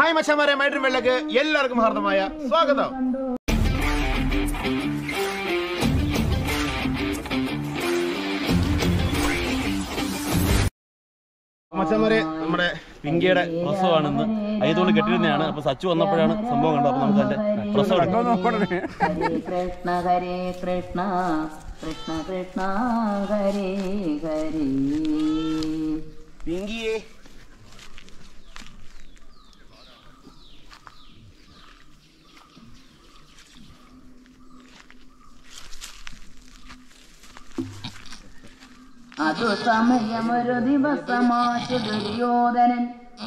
Hi മച്ചമാരെ മൈഡ്രീം വെള്ളക്ക് എല്ലാവർക്കും ഹാർദമായ സ്വാഗതം മച്ചന്മാരെ നമ്മുടെ പിങ്കിയുടെ പ്രസവമാണെന്ന് അയ്യത്തോണ്ട് കെട്ടിരുന്നതാണ് അപ്പൊ സച്ചു വന്നപ്പോഴാണ് സംഭവം കണ്ടത് അപ്പൊ നമുക്ക് അതിന്റെ പ്രസവം എടുക്കാം ഹരേ കൃഷ്ണ ഹരേ കൃഷ്ണ കൃഷ്ണ കൃഷ്ണ ഹരേ ഹരേ പിങ്കിയെ അതു സമയമൊരു ദിവസമാശു ദുര്യോധനൻ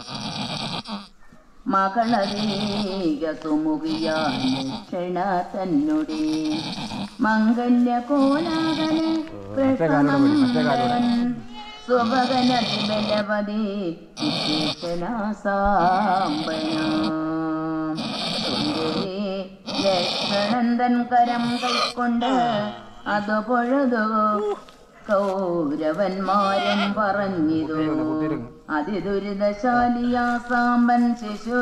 മകളതീക സുമുഖിയാൻ ക്ഷണ തന്നുടെ മംഗല്യ കോലാകലെ സുഭകനതിബലപതി ലക്ഷണന്തൻ കരം കൈക്കൊണ്ട് അത് പൊഴുതു കൗരവന്മാരും പറഞ്ഞിതു അതിദുരിതശാലിയാ സാമ്പൻ ശിശു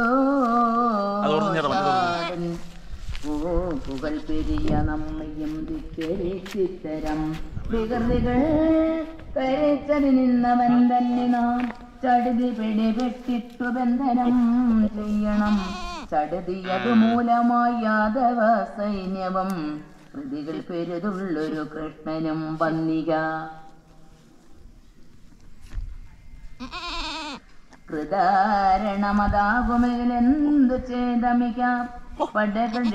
പൂകൾ പെരിയ നമ്മയും ദിക്കരേച്ചിത്തരം വികൃതികൾ കരച്ചതി നിന്നവൻ തന്നെ നാം ചടുതി പിടിപെട്ടിട്ടു ബന്ധനം ചെയ്യണം ചടുതിയത് മൂലമായി യാദവ സൈന്യവും പ്രതികൾ പെരുതുള്ളൊരു കൃഷ്ണനും വന്നിക കൃതാരണമതാകുമെങ്കിലെന്തു ചേതമിക്കാം പടകൾ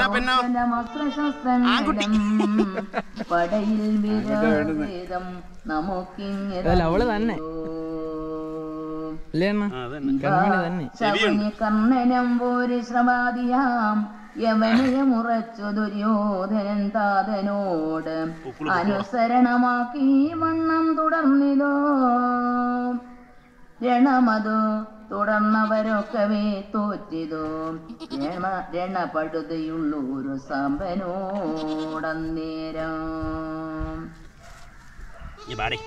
പടയിൽ വിരോധം അവള് തന്നെ. അല്ലേ അണ്ണ കണ്മണി തന്നെ ശകുനി കർണനം പോരി ശ്രമാദിയാം യവനയമുറച്ചു ദുര്യോധനൻ താതനോട് അനുസരണമാക്കി വണ്ണം തുടർന്നിതോ രണമതു തുടർന്നവരൊക്കവേ തോറ്റിതോ രണ രണപടുതയുള്ളൊരു സാമ്പനോടന്നേരം ഈ ബാടി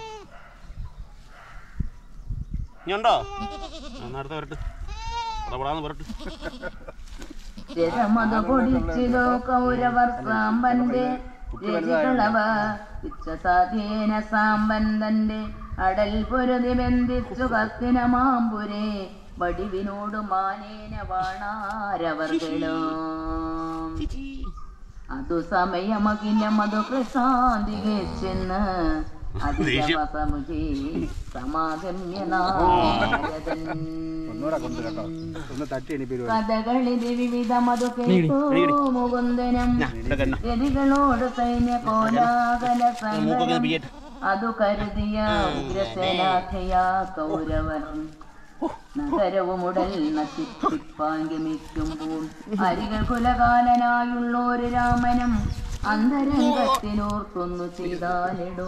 ഇനി ഉണ്ടോ നേരത്തെ വരട്ട് പടപടാന്ന് വരട്ട് രഥമതു പൊടിച്ചിതോ കൗരവർ സാമ്പന്റെ രചികളവ ഇച്ഛസാധ്യേന സാമ്പൻ തന്റെ അടൽ പൊരുതി ബന്ധിച്ചു കത്തിന മാമ്പുരെ വടിവിനോട് മാനേന വാണാരവർകളും അതു സമയമകിലം അതു പ്രശാന്തികെ ചെന്ന് അതിശവസമുഖി സമാഗമ്യ നാരദൻ കഥകളിത് വിവിധമതു കേട്ടു മുകുന്ദനം രതികളോട് സൈന്യ കോലാകല സംഘം അതു കരുതിയ ഉഗ്രസേനാഖയാ കൗരവർ നഗരവുമുടൽ നശിപ്പിപ്പാൻ ഗമിക്കുമ്പോൾ അരികൾ കുലകാലനായുള്ളൊരു രാമനും അന്തരംഗത്തിനോർത്തൊന്നു ചെയ്താലിടോ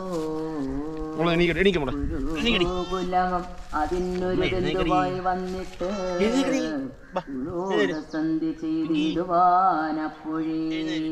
കുലകം അതിനൊരു ബന്ധുവായി വന്നിട്ട് ഉള്ളോട് സന്ധി ചെയ്തിടുവാനപ്പോഴേ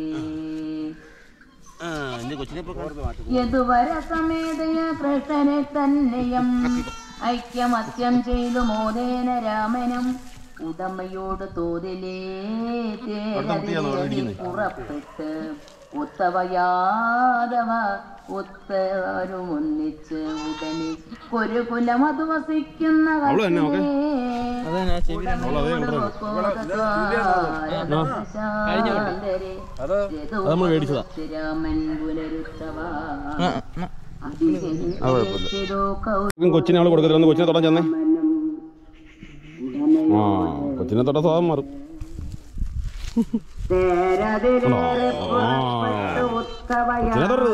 കൊച്ചിനെ ഇപ്പൊ യദുവര സമേതയ കൃഷ്ണനെ തന്നെയും ഐക്യമത്യം ചെയ്തു മോദേന രാമനും ഉടമയോട് തോതിലേ തേരതിരേറി പുറപ്പെട്ട് ഉത്തവയാദവ ഉത്തവരും ഒന്നിച്ച് ഉടനെ ഒരു കുലം അത് വസിക്കുന്ന അതന്നെ ആ ചെവി നമ്മൾ മേടിച്ചതാ. രാമൻ പുനരുത്തവാ ആ, ആ. കൊച്ചിനെ അവള് കൊടുക്കരുത് കൊച്ചിനെ തൊടാൻ ചെന്നേ ആ കൊച്ചിനെ തൊട്ട സ്വഭാവം മാറും കൊച്ചിനെ തൊടരുത്.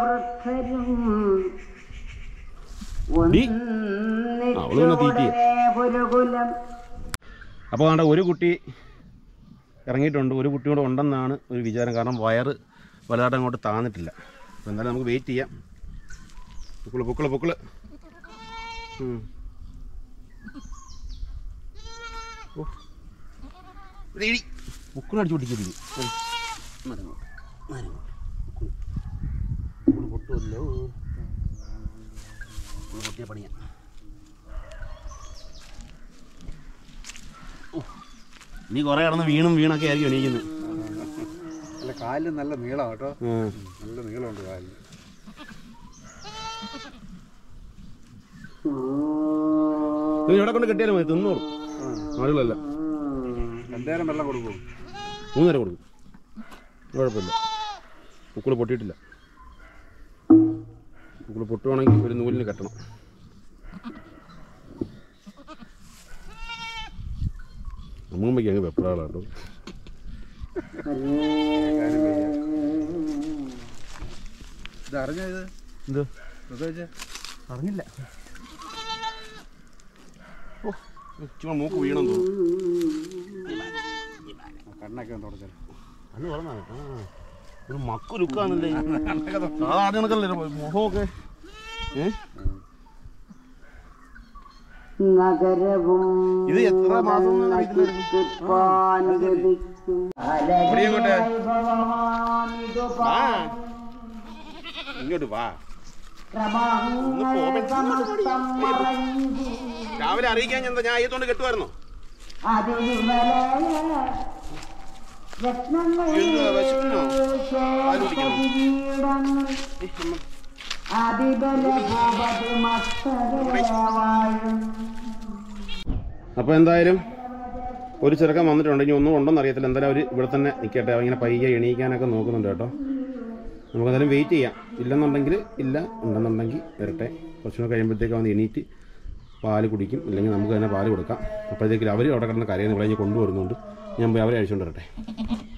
ഡി. അവള് പിന്നെ തീറ്റി. അപ്പോൾ വേണ്ട ഒരു കുട്ടി ഇറങ്ങിയിട്ടുണ്ട് ഒരു കുട്ടി കൂടെ ഉണ്ടെന്നാണ് ഒരു വിചാരം കാരണം വയറ് വലുതായിട്ട് അങ്ങോട്ട് താന്നിട്ടില്ല അപ്പോൾ എന്തായാലും നമുക്ക് വെയിറ്റ് ചെയ്യാം പൊക്കിള് പൊക്കിള് പൊക്കിള് ഉം. ഓ. ഒരു ഇടി. പൊക്കിള് അടിച്ചു പൊട്ടിക്കരുത് ഉം. മാറ് ഇങ്ങോട്ട്. മാറ് ഇങ്ങോട്ട്. പൊക്കിള്. പൊക്കിള് പൊട്ടുമല്ലോ പൊക്കിള് പൊട്ടിയ പണിയാ ഓ ഇനി കുറേ കിടന്ന് വീണും വീണൊക്കെ ആയിരിക്കും എണീക്കുന്നത് അല്ല കാലിൽ നല്ല നീളം കേട്ടോ ആ. നല്ല നീളമുണ്ട് കാലിൽ ഇത് ഇവിടെ കൊണ്ട് കെട്ടിയാലും മതി തിന്നോളും ആളുകളല്ല രണ്ടേരം വെള്ളം കൊടുക്കും മൂന്ന് നേരം കൊടുക്കും കുഴപ്പമില്ല പൂക്കൾ പൊട്ടിയിട്ടില്ല പൂക്കൾ പൊട്ടുവാണെങ്കിൽ ഒരു നൂലിന് കെട്ടണം അമ്മൂമ്മയ്ക്ക് അങ്ങ് വെപ്രാളാട്ടോ ഇത് അറിഞ്ഞോ ഇത് എന്ത് പ്രത്യേകിച്ച് അറിഞ്ഞില്ല ഓ ചുമ്മാ മൂക്ക് വീണം തോന്നുന്നു കണ്ണൊക്കെ ഒന്ന് തുടച്ചത് അന്ന് പറഞ്ഞാ ആ ഒരു മക്കു ലുക്കാന്നല്ലേ സാധാരണ കണക്കല്ലേ മുഖമൊക്കെ ഏ നഗരവും ഇത് എത്ര മാസം എന്ന് അറിയത്തില്ലായിരുന്നു. ഇവിടെ ഇങ്ങോട്ട്. വാ. ഇങ്ങോട്ട് വാ ഒന്ന് പോ, പെട്ടെന്ന് ഇങ്ങോട്ട് പോടി. രാവിലെ അറിയിക്കാൻ ഞാൻ എന്താ ഞാൻ അയ്യത്തോണ്ട് കെട്ടുമായിരുന്നോ എന്തുവാ, വിശക്കുന്നോ? പാല് കുടിക്കണോ? അപ്പോൾ എന്തായാലും ഒരു ചെറുക്കൻ വന്നിട്ടുണ്ട് ഇനി ഒന്നും ഉണ്ടോന്ന് അറിയത്തില്ല എന്തായാലും അവർ ഇവിടെ തന്നെ നിൽക്കട്ടെ ഇങ്ങനെ പയ്യെ എണീക്കാനൊക്കെ നോക്കുന്നുണ്ട് കേട്ടോ നമുക്ക് എന്തായാലും വെയിറ്റ് ചെയ്യാം ഇല്ലെന്നുണ്ടെങ്കിൽ ഇല്ല ഉണ്ടെന്നുണ്ടെങ്കിൽ വരട്ടെ കുറച്ചുകൂടെ കഴിയുമ്പോഴത്തേക്ക് അവൻ എണീറ്റ് പാല് കുടിക്കും ഇല്ലെങ്കിൽ നമുക്ക് തന്നെ പാല് കൊടുക്കാം അപ്പോഴത്തേക്കും അവർ അവിടെ കിടന്ന് കരയുന്ന ഇവിടെ ഇനി കൊണ്ടുവരുന്നുണ്ട് ഞാൻ പോയി അവരെ അഴിച്ചുകൊണ്ട് വരട്ടെ